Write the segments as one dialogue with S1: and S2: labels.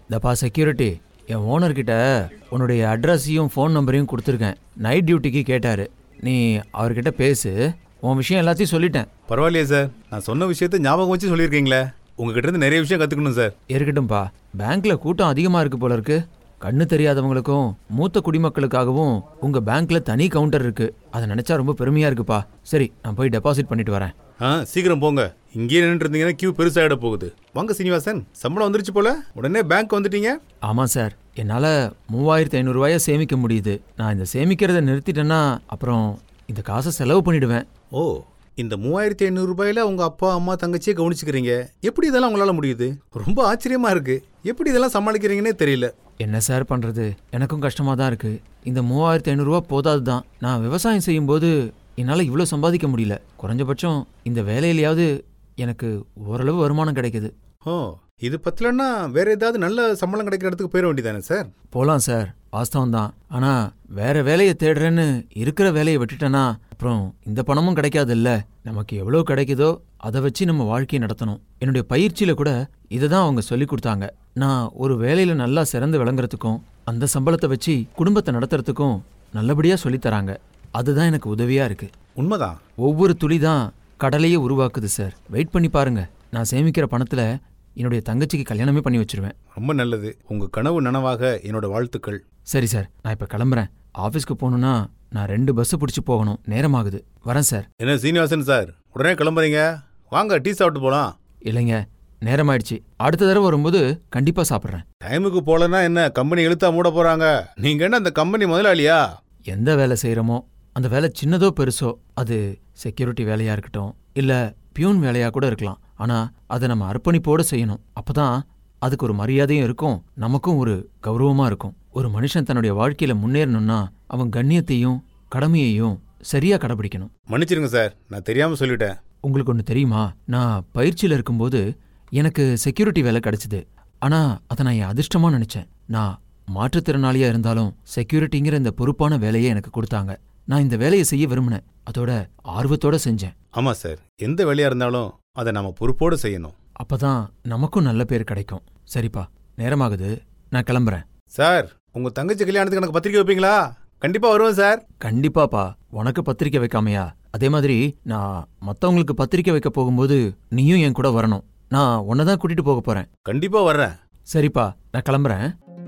S1: இந்தப்பா செக்யூரிட்டி என் ஓனர்கிட்ட உன்னுடைய அட்ரஸையும் ஃபோன் நம்பரையும் கொடுத்துருக்கேன் நைட் டியூட்டிக்கு கேட்டார் நீ அவர்கிட்ட பேசு உன் விஷயம் எல்லாத்தையும் சொல்லிட்டேன்
S2: பரவாயில்லையே சார் நான் சொன்ன விஷயத்த ஞாபகம் வச்சு சொல்லியிருக்கீங்களே உங்ககிட்ட இருந்து நிறைய விஷயம் கற்றுக்கணும் சார்
S1: இருக்கட்டும்பா பேங்க்ல கூட்டம் அதிகமாக இருக்கு போல இருக்கு கண்ணு தெரியாதவங்களுக்கும் மூத்த குடிமக்களுக்காகவும் உங்க பேங்க்ல தனி கவுண்டர் இருக்கு அதை நினைச்சா ரொம்ப பெருமையா இருக்குப்பா சரி நான் போய் டெபாசிட் பண்ணிட்டு வரேன்
S2: ஆ சீக்கிரம் போங்க இங்கேயே நின்றுட்டு இருந்தீங்கன்னா கியூ பெருசாகிட போகுது வாங்க சீனிவாசன் சம்பளம் வந்துருச்சு போல உடனே பேங்க் வந்துட்டீங்க
S1: ஆமாம் சார் என்னால் மூவாயிரத்தி ஐநூறுரூவாயை சேமிக்க முடியுது நான் இந்த சேமிக்கிறத நிறுத்திட்டேன்னா அப்புறம் இந்த காசை செலவு பண்ணிடுவேன்
S2: ஓ இந்த மூவாயிரத்தி ஐநூறு ரூபாயில உங்க அப்பா அம்மா தங்கச்சியை கவனிச்சுக்கிறீங்க எப்படி இதெல்லாம் உங்களால முடியுது ரொம்ப ஆச்சரியமா இருக்கு எப்படி இதெல்லாம் சமாளிக்கிறீங்கன்னே தெரியல
S1: என்ன சார் பண்ணுறது எனக்கும் கஷ்டமாக தான் இருக்குது இந்த மூவாயிரத்தி ஐநூறுரூவா போதாது தான் நான் விவசாயம் செய்யும்போது என்னால் இவ்வளோ சம்பாதிக்க முடியல குறைஞ்சபட்சம் இந்த வேலையிலையாவது எனக்கு ஓரளவு வருமானம் கிடைக்குது
S2: ஓ இது பத்தலன்னா வேற ஏதாவது நல்ல சம்பளம் கிடைக்கிற இடத்துக்கு போயிட வேண்டியதானே சார்
S1: போகலாம் சார் வாஸ்தவம் தான் ஆனால் வேற வேலையை தேடுறேன்னு இருக்கிற வேலையை விட்டுட்டேன்னா அப்புறம் இந்த பணமும் கிடைக்காதுல்ல நமக்கு எவ்வளோ கிடைக்குதோ அதை வச்சு நம்ம வாழ்க்கையை நடத்தணும் என்னுடைய பயிற்சியில் கூட இதை தான் அவங்க சொல்லி கொடுத்தாங்க நான் ஒரு வேலையில் நல்லா சிறந்து விளங்குறதுக்கும் அந்த சம்பளத்தை வச்சு குடும்பத்தை நடத்துறதுக்கும் நல்லபடியாக சொல்லித் தராங்க அதுதான் எனக்கு உதவியாக இருக்கு
S2: உண்மைதான்
S1: ஒவ்வொரு துளி தான் கடலையே உருவாக்குது சார் வெயிட் பண்ணி பாருங்க நான் சேமிக்கிற பணத்தில் என்னுடைய தங்கச்சிக்கு கல்யாணமே பண்ணி வச்சிருவேன்
S2: ரொம்ப நல்லது உங்க கனவு நனவாக என்னோட வாழ்த்துக்கள்
S1: சரி சார் நான் இப்போ கிளம்புறேன் ஆஃபீஸ்க்கு போகணுன்னா நான் ரெண்டு பஸ்ஸு பிடிச்சி போகணும் நேரமாகுது வரேன் சார்
S2: என்ன சீனிவாசன் சார் உடனே கிளம்புறீங்க வாங்க டீ சாப்பிட்டு போலாம்
S1: இல்லைங்க நேரமாயிடுச்சு அடுத்த தடவை வரும்போது கண்டிப்பாக சாப்பிட்றேன்
S2: டைமுக்கு போலன்னா என்ன கம்பெனி இழுத்தா மூட போறாங்க நீங்க என்ன அந்த கம்பெனி முதலாளியா
S1: எந்த வேலை செய்கிறோமோ அந்த வேலை சின்னதோ பெருசோ அது செக்யூரிட்டி வேலையாக இருக்கட்டும் இல்லை பியூன் வேலையாக கூட இருக்கலாம் ஆனால் அதை நம்ம அர்ப்பணிப்போடு செய்யணும் அப்போ தான் அதுக்கு ஒரு மரியாதையும் இருக்கும் நமக்கும் ஒரு கௌரவமாக இருக்கும் ஒரு மனுஷன் தன்னுடைய வாழ்க்கையில் முன்னேறணும்னா அவன் கண்ணியத்தையும் கடமையையும் சரியாக கடைபிடிக்கணும்
S2: மன்னிச்சிருங்க சார் நான் தெரியாம சொல்லிட்டேன்
S1: உங்களுக்கு ஒன்று தெரியுமா நான் பயிற்சியில் இருக்கும்போது எனக்கு செக்யூரிட்டி வேலை கிடைச்சிது ஆனால் அதை நான் என் அதிர்ஷ்டமாக நினச்சேன் நான் மாற்றுத்திறனாளியாக இருந்தாலும் செக்யூரிட்டிங்கிற இந்த பொறுப்பான வேலையை எனக்கு கொடுத்தாங்க நான் இந்த வேலையை செய்ய விரும்பினேன் அதோட ஆர்வத்தோட செஞ்சேன்
S2: ஆமா சார் எந்த வேலையா இருந்தாலும் அதை நாம பொறுப்போடு செய்யணும்
S1: அப்பதான் நமக்கும் நல்ல பேர் கிடைக்கும் சரிப்பா நேரமாகுது நான் கிளம்புறேன்
S2: சார் உங்க தங்கச்சி கல்யாணத்துக்கு எனக்கு பத்திரிக்கை வைப்பீங்களா கண்டிப்பா வருவேன் சார்
S1: கண்டிப்பாப்பா உனக்கு பத்திரிக்கை வைக்காமையா அதே மாதிரி நான் மற்றவங்களுக்கு பத்திரிக்கை வைக்க போகும்போது நீயும் என் கூட வரணும் நான் உன்னை தான் கூட்டிட்டு போக போறேன்
S2: கண்டிப்பா வர்றேன்
S1: சரிப்பா நான் கிளம்புறேன்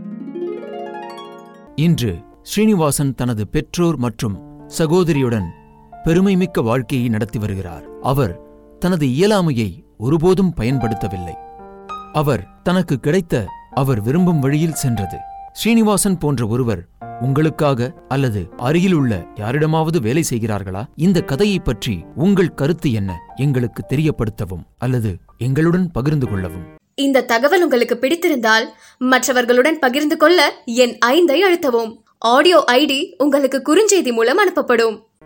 S1: இன்று ஸ்ரீனிவாசன் தனது பெற்றோர் மற்றும் சகோதரியுடன் பெருமைமிக்க வாழ்க்கையை நடத்தி வருகிறார் அவர் தனது இயலாமையை ஒருபோதும் பயன்படுத்தவில்லை அவர் தனக்கு கிடைத்த அவர் விரும்பும் வழியில் சென்றது ஸ்ரீனிவாசன் போன்ற ஒருவர் உங்களுக்காக அல்லது அருகிலுள்ள யாரிடமாவது வேலை செய்கிறார்களா இந்த கதையைப் பற்றி உங்கள் கருத்து என்ன எங்களுக்கு தெரியப்படுத்தவும் அல்லது எங்களுடன் பகிர்ந்து கொள்ளவும்
S3: இந்த தகவல் உங்களுக்கு பிடித்திருந்தால் மற்றவர்களுடன் பகிர்ந்து கொள்ள என் ஐந்தை அழுத்தவும் ஆடியோ ஐடி உங்களுக்கு குறுஞ்செய்தி மூலம் அனுப்பப்படும்